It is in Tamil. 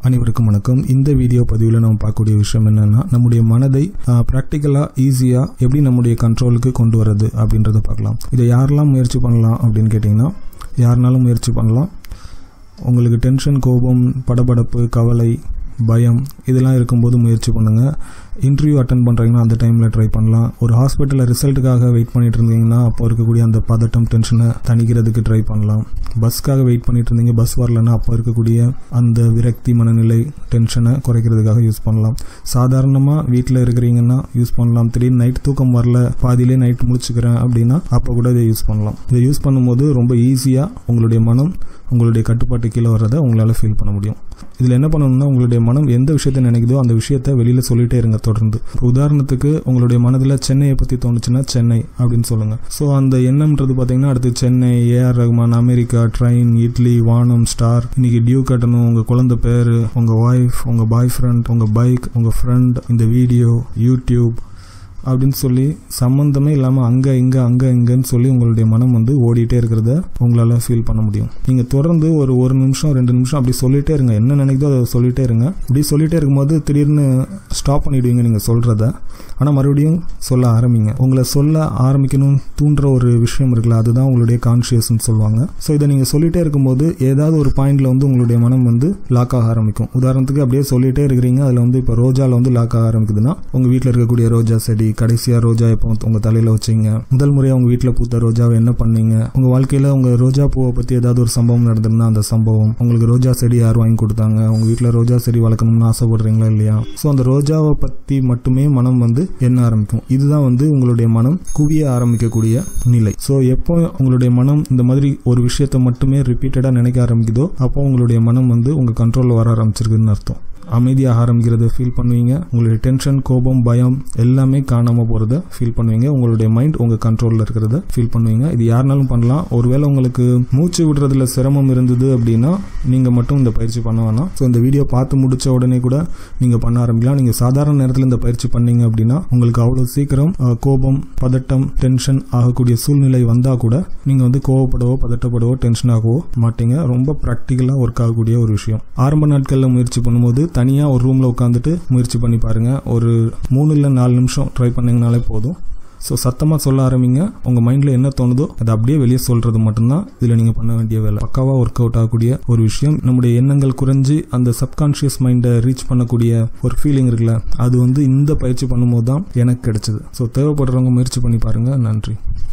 அனைவருக்கும் வணக்கம் இந்த வீடியோ பதிவில் நம்ம பார்க்கக்கூடிய விஷயம் என்னன்னா நம்முடைய மனதை ப்ராக்டிக்கலாக ஈஸியாக எப்படி நம்முடைய கண்ட்ரோலுக்கு கொண்டு வரது அப்படின்றத பார்க்கலாம் இதை யாரெல்லாம் முயற்சி பண்ணலாம் அப்படின்னு கேட்டிங்கன்னா யாருனாலும் முயற்சி பண்ணலாம் உங்களுக்கு டென்ஷன் கோபம் படபடப்பு கவலை பயம் இதெல்லாம் இருக்கும்போது முயற்சி பண்ணுங்கள் இன்டர்வியூ அட்டன் பண்ணுறீங்கன்னா அந்த டைமில் ட்ரை பண்ணலாம் ஒரு ஹாஸ்பிட்டலில் ரிசல்ட்டுக்காக வெயிட் பண்ணிட்டு இருந்தீங்கன்னா அப்போ இருக்கக்கூடிய அந்த பதட்டம் டென்ஷனை தணிக்கிறதுக்கு ட்ரை பண்ணலாம் பஸ்க்காக வெயிட் பண்ணிட்டு இருந்தீங்க பஸ் வரலன்னா அப்போ இருக்கக்கூடிய அந்த விரக்தி மனநிலை டென்ஷனை குறைக்கிறதுக்காக யூஸ் பண்ணலாம் சாதாரணமாக வீட்டில் இருக்கிறீங்கன்னா யூஸ் பண்ணலாம் திடீர்னு நைட் தூக்கம் வரல பாதியிலே நைட் முழிச்சுக்கிறேன் அப்படின்னா அப்போ கூட இதை யூஸ் பண்ணலாம் இதை யூஸ் பண்ணும்போது ரொம்ப ஈஸியாக உங்களுடைய மனம் உங்களுடைய கட்டுப்பாட்டு கீழே வர்றதை உங்களால் ஃபீல் பண்ண முடியும் இதில் என்ன பண்ணணும்னா உங்களுடைய மனம் எந்த விஷயத்தை நினைக்குதோ அந்த விஷயத்த வெளியில் சொல்லிட்டே இருங்க தொடர்ந்து உதாரணத்துக்கு உங்களுடைய மனதில் சென்னையை பற்றி தோணுச்சுன்னா சென்னை அப்படின்னு சொல்லுங்கள் ஸோ அந்த எண்ணம்ன்றது பார்த்தீங்கன்னா அடுத்து சென்னை ஏஆர் ரஹ்மான் அமெரிக்கா ட்ரெயின் இட்லி வானம் ஸ்டார் இன்னைக்கு டியூ கட்டணும் உங்கள் குழந்தை பேர் உங்கள் ஒய்ஃப் உங்கள் பாய் ஃப்ரெண்ட் உங்கள் பைக் உங்கள் ஃப்ரெண்ட் இந்த வீடியோ யூடியூப் அப்படின்னு சொல்லி சம்மந்தமே இல்லாமல் அங்கே இங்கே அங்கே இங்கேன்னு சொல்லி உங்களுடைய மனம் வந்து ஓடிட்டே இருக்கிறத உங்களால் ஃபீல் பண்ண முடியும் நீங்கள் தொடர்ந்து ஒரு ஒரு நிமிஷம் ரெண்டு நிமிஷம் அப்படி சொல்லிட்டே இருங்க என்ன நினைக்குதோ அதை சொல்லிட்டே இருங்க இப்படி சொல்லிட்டே இருக்கும்போது திடீர்னு ஸ்டாப் பண்ணிடுவீங்க நீங்கள் சொல்கிறத ஆனால் மறுபடியும் சொல்ல ஆரம்பிங்க உங்களை சொல்ல ஆரம்பிக்கணும் தூண்டுற ஒரு விஷயம் இருக்குல்ல அதுதான் உங்களுடைய கான்ஷியஸ்னு சொல்லுவாங்க ஸோ இதை நீங்கள் சொல்லிட்டே இருக்கும்போது ஏதாவது ஒரு பாயிண்ட்ல வந்து உங்களுடைய மனம் வந்து லாக் ஆக ஆரம்பிக்கும் உதாரணத்துக்கு அப்படியே சொல்லிட்டே இருக்கிறீங்க அதில் வந்து இப்போ ரோஜாவில் வந்து லாக் ஆக ஆரம்பிக்குதுன்னா உங்கள் வீட்டில் இருக்கக்கூடிய ரோஜா செடி கடைசியாக ரோஜா எப்போ உங்கள் தலையில் வச்சீங்க முதல் முறையாக உங்கள் வீட்டில் பூத்த ரோஜாவை என்ன பண்ணீங்க உங்கள் வாழ்க்கையில் உங்கள் ரோஜா பூவை பற்றி ஏதாவது ஒரு சம்பவம் நடந்திருந்தா அந்த சம்பவம் உங்களுக்கு ரோஜா செடி யார் வாங்கி கொடுத்தாங்க உங்கள் வீட்டில் ரோஜா செடி வளர்க்கணும்னு ஆசைப்படுறீங்களா இல்லையா ஸோ அந்த ரோஜாவை பற்றி மட்டுமே மனம் வந்து எண்ண ஆரம்பிக்கும் இதுதான் வந்து உங்களுடைய மனம் குவிய ஆரம்பிக்கக்கூடிய நிலை ஸோ எப்போ உங்களுடைய மனம் இந்த மாதிரி ஒரு விஷயத்தை மட்டுமே ரிப்பீட்டடாக நினைக்க ஆரம்பிக்குதோ அப்போ உங்களுடைய மனம் வந்து உங்கள் கண்ட்ரோலில் வர ஆரம்பிச்சிருக்குன்னு அர்த்தம் அமைதியாக ஆரம்பிக்கிறத ஃபீல் பண்ணுவீங்க உங்களுடைய டென்ஷன் கோபம் பயம் எல்லாமே காணாமல் போகிறத ஃபீல் பண்ணுவீங்க உங்களுடைய மைண்ட் உங்கள் கண்ட்ரோலில் இருக்கிறத ஃபீல் பண்ணுவீங்க இது யாருனாலும் பண்ணலாம் ஒருவேளை உங்களுக்கு மூச்சு விடுறதுல சிரமம் இருந்தது அப்படின்னா நீங்கள் மட்டும் இந்த பயிற்சி பண்ண வேணாம் ஸோ இந்த வீடியோ பார்த்து முடிச்ச உடனே கூட நீங்கள் பண்ண ஆரம்பிக்கலாம் நீங்கள் சாதாரண நேரத்தில் இந்த பயிற்சி பண்ணீங்க அப்படின்னா உங்களுக்கு அவ்வளோ சீக்கிரம் அஹ், கோபம் பதட்டம் டென்ஷன் ஆகக்கூடிய சூழ்நிலை வந்தால் கூட நீங்கள் வந்து கோவப்படவோ பதட்டப்படவோ டென்ஷன் ஆகவோ மாட்டீங்க ரொம்ப ப்ராக்டிக்கலாக ஒர்க் ஆகக்கூடிய ஒரு விஷயம் ஆரம்ப நாட்களில் முயற்சி பண்ணும்போது தனியாக ஒரு ரூமில் உட்காந்துட்டு முயற்சி பண்ணி பாருங்கள் ஒரு மூணு இல்லை நாலு நிமிஷம் ட்ரை பண்ணிங்கனாலே போதும் ஸோ சத்தமாக சொல்ல ஆரம்பிங்க உங்கள் மைண்டில் என்ன தோணுதோ அதை அப்படியே வெளியே சொல்கிறது மட்டும்தான் இதில் நீங்கள் பண்ண வேண்டிய வேலை பக்காவாக ஒர்க் அவுட் ஆகக்கூடிய ஒரு விஷயம் நம்முடைய எண்ணங்கள் குறைஞ்சி அந்த சப்கான்ஷியஸ் மைண்டை ரீச் பண்ணக்கூடிய ஒரு ஃபீலிங் இருக்குல்ல அது வந்து இந்த பயிற்சி பண்ணும்போது தான் எனக்கு கிடைச்சது ஸோ தேவைப்படுறவங்க முயற்சி பண்ணி பாருங்கள் நன்றி